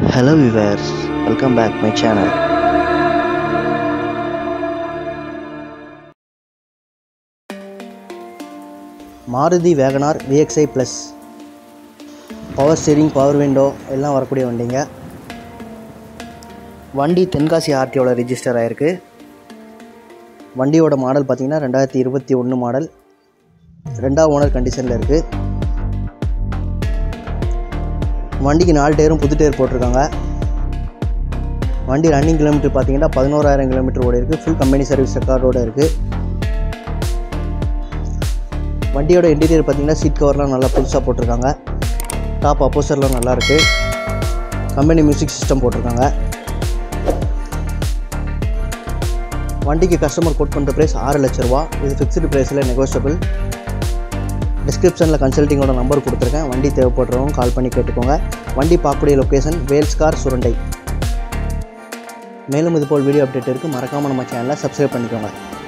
Hello viewers, welcome back my channel. Maruti WagonR VXI plus power steering power window எல்லாம் வரக்கூடிய வண்டிங்க வண்டி Tenkasi ஆர்டிஓட register ஆகிருக்கு வண்டியோட மாடல் பார்த்தீங்கன்னா ரெண்டாயிரத்தி இருபத்தி ஒன்று மாடல் ரெண்டாவது ஓனர் கண்டிஷனில் இருக்குது வண்டிக்கு நாலு டயரும் புது டயர் போட்டிருக்காங்க வண்டி ரன்னிங் கிலோமீட்டர் பார்த்தீங்கன்னா பதினோராயிரம் கிலோமீட்டர் ஓடி இருக்குது ஃபுல் கம்பெனி சர்வீஸ் ரெக்கார்டோட இருக்குது வண்டியோட இன்டீரியர் பார்த்தீங்கன்னா சீட் கவர்லாம் நல்லா புதுசாக போட்டிருக்காங்க டாப் அப்போசர்லாம் நல்லா இருக்கு கம்பெனி மியூசிக் சிஸ்டம் போட்டிருக்காங்க வண்டிக்கு கஸ்டமர் கோட் பண்ணுற ப்ரைஸ் ஆறு லட்ச ரூபா இது ஃபிக்ஸ்டு ப்ரைஸில் நெகோஷியபிள் டிஸ்கிரிப்ஷனில் கன்சல்ட்டிங்கோட நம்பர் கொடுத்துருக்கேன் வண்டி தேவைப்படுறவங்க கால் பண்ணி கேட்டுக்கோங்க வண்டி பார்க்கக்கூடிய லொக்கேஷன் வேல்ஸ்கார் சுரண்டை மேலும் இதுபோல் வீடியோ அப்டேட் இருக்குது மறக்காமல் நம்ம சேனலை சப்ஸ்கிரைப் பண்ணிக்கோங்க